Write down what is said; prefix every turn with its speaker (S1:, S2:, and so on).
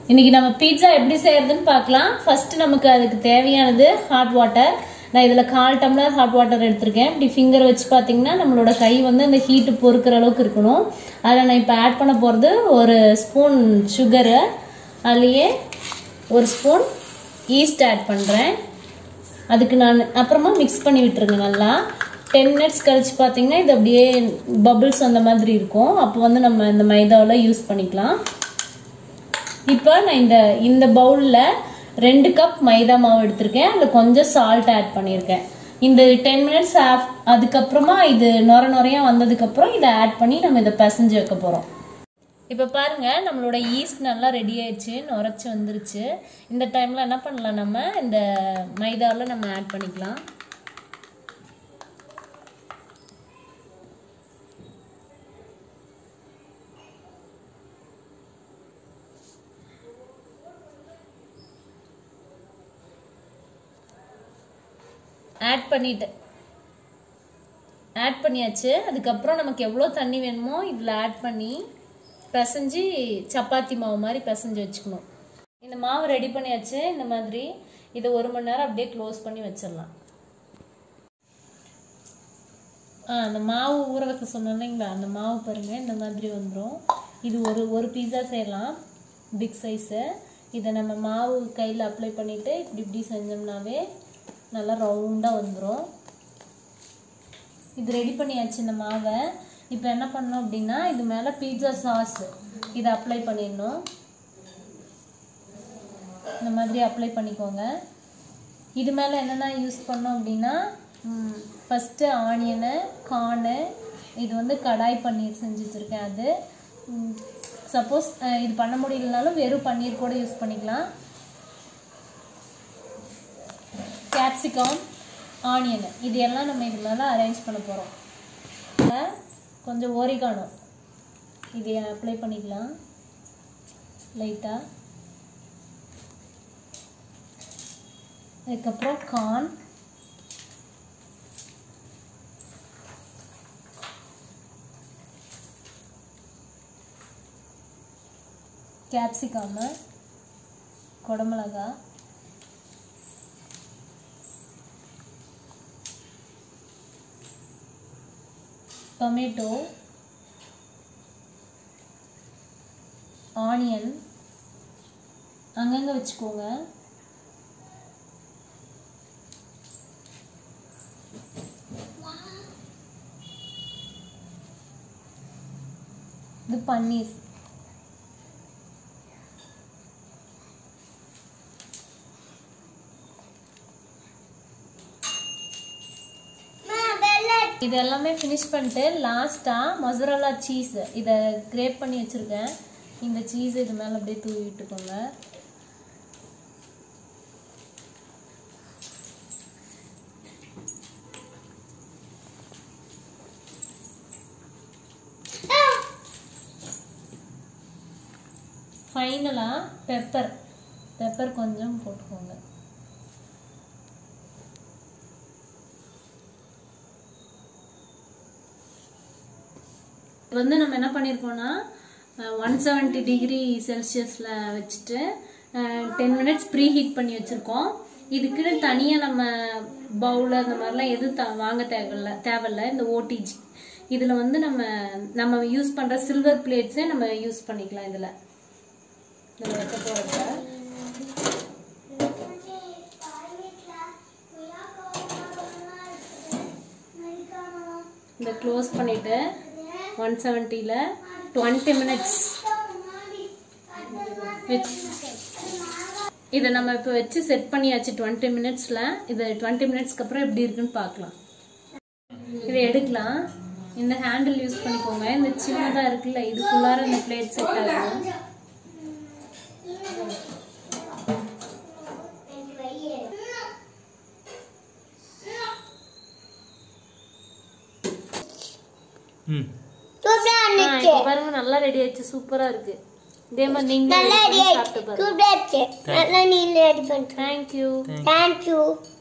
S1: இன்னைக்கு நம்ம பீட்சா எப்படி செய்யறதுன்னு பார்க்கலாம் ஃபர்ஸ்ட் நமக்கு அதுக்கு தேவையானது ஹாட் வாட்டர் நான் இதில் கால் டம்ளர் ஹாட் வாட்டர் எடுத்திருக்கேன் இப்படி ஃபிங்கர் வச்சு பார்த்தீங்கன்னா நம்மளோட கை வந்து அந்த ஹீட்டு பொறுக்கிற அளவுக்கு இருக்கணும் அதில் நான் இப்போ ஆட் பண்ண போகிறது ஒரு ஸ்பூன் சுகரு அதுலேயே ஒரு ஸ்பூன் ஈஸ்ட் ஆட் பண்ணுறேன் அதுக்கு நான் அப்புறமா மிக்ஸ் பண்ணி விட்டுருங்க நல்லா டென் மினிட்ஸ் கழிச்சு பார்த்தீங்கன்னா இது அப்படியே பபிள்ஸ் அந்த மாதிரி இருக்கும் அப்போ வந்து நம்ம இந்த மைதாவில் யூஸ் பண்ணிக்கலாம் இப்போ நான் இந்த இந்த பவுலில் ரெண்டு கப் மைதா மாவு எடுத்திருக்கேன் அதில் கொஞ்சம் சால்ட் ஆட் பண்ணியிருக்கேன் இந்த டென் மினிட்ஸ் ஆஃப் அதுக்கப்புறமா இது நொர நொறையா வந்ததுக்கப்புறம் இதை ஆட் பண்ணி நம்ம இதை பிசைஞ்சு வைக்க போகிறோம் இப்போ பாருங்க நம்மளோட ஈஸ்ட் நல்லா ரெடி ஆயிடுச்சு நுரைச்சி வந்துருச்சு இந்த டைமில் என்ன பண்ணலாம் நம்ம இந்த மைதாவில் நம்ம ஆட் பண்ணிக்கலாம் ஆட் பண்ணிட்டு ஆட் பண்ணியாச்சு அதுக்கப்புறம் நமக்கு எவ்வளோ தண்ணி வேணுமோ இதில் ஆட் பண்ணி பிசைஞ்சு சப்பாத்தி மாவு மாதிரி பிசைஞ்சு வச்சுக்கணும் இந்த மாவு ரெடி பண்ணியாச்சு இந்த மாதிரி இதை ஒரு மணி நேரம் அப்படியே க்ளோஸ் பண்ணி வச்சிடலாம் ஆ அந்த மாவு ஊற வைக்க சொன்னேன் இல்லைங்களா அந்த மாவு பாருங்க இந்த மாதிரி வந்துடும் இது ஒரு ஒரு பீஸா செய்யலாம் பிக் சைஸு இதை நம்ம மாவு கையில் அப்ளை பண்ணிவிட்டு இப்படி இப்படி செஞ்சோம்னாவே நல்லா ரவுண்டாக வந்துடும் இது ரெடி பண்ணியாச்சு இந்த மாவை இப்போ என்ன பண்ணோம் அப்படின்னா இது மேலே பீட்சா சாஸ் இதை அப்ளை பண்ணிடணும் இந்த மாதிரி அப்ளை பண்ணிக்கோங்க இது மேலே என்னென்ன யூஸ் பண்ணோம் அப்படின்னா ஃபஸ்ட்டு ஆனியனு கார்னு இது வந்து கடாய் பன்னீர் செஞ்சு வச்சுருக்கேன் அது சப்போஸ் இது பண்ண முடியலனாலும் வெறும் பன்னீர் கூட யூஸ் பண்ணிக்கலாம் கேப்சிகம் ஆனியன் இது எல்லாம் நம்ம இது மேலே அரேஞ்ச் பண்ண போகிறோம் கொஞ்சம் ஓரிகானோ இதை அப்ளை பண்ணிக்கலாம் லைட்டாக அதுக்கப்புறம் கார்ன் கேப்சிகாமு குடமிளகா டொமேட்டோ ஆனியன் அங்கங்கே வச்சுக்கோங்க இது பன்னீர் இது எல்லாமே ஃபினிஷ் பண்ணிட்டு லாஸ்ட்டாக மொசரலா சீஸ் இதை கிரேப் பண்ணி வச்சுருக்கேன் இந்த சீஸ் இது மேலே அப்படியே தூவி விட்டுக்கோங்க ஃபைனலாக பெப்பர் பெப்பர் கொஞ்சம் போட்டுக்கோங்க வந்து நம்ம என்ன பண்ணியிருக்கோம்னா ஒன் செவன்ட்டி டிகிரி செல்சியஸில் வச்சுட்டு டென் மினிட்ஸ் ப்ரீ ஹீட் பண்ணி வச்சுருக்கோம் இதுக்குன்னு தனியாக நம்ம பவுல் அந்த மாதிரிலாம் எதுவும் த வாங்க தேவையில்ல தேவையில்ல இந்த ஓடிஜி இதில் வந்து நம்ம நம்ம யூஸ் பண்ணுற சில்வர் பிளேட்ஸே நம்ம யூஸ் பண்ணிக்கலாம் இதில் இதில் வைக்க போகிறப்ப இதை க்ளோஸ் பண்ணிவிட்டு ஒன் செவன்ட்டியில் டுவெண்ட்டி மினிட்ஸ் இதை நம்ம இப்போ வச்சு செட் பண்ணியாச்சு டுவெண்ட்டி மினிட்ஸில் இது டுவெண்ட்டி மினிட்ஸ்க்கு அப்புறம் எப்படி இருக்குன்னு பார்க்கலாம் இதை எடுக்கலாம் இந்த ஹேண்டில் யூஸ் பண்ணிக்கோங்க இந்த சின்னதாக இருக்குல்ல இதுக்குள்ளார இந்த பிளேட் செட் ஆகும்
S2: ம்
S1: இப்போ பாருங்க நல்லா ரெடி ஆயிடுச்சு சூப்பரா இருக்கு இதே மாதிரி நீங்க சாப்பிட்டு பாருங்க
S3: நல்லா நீ ரெடி பண்ணிட்டு
S1: தேங்க்யூ
S3: தேங்க்யூ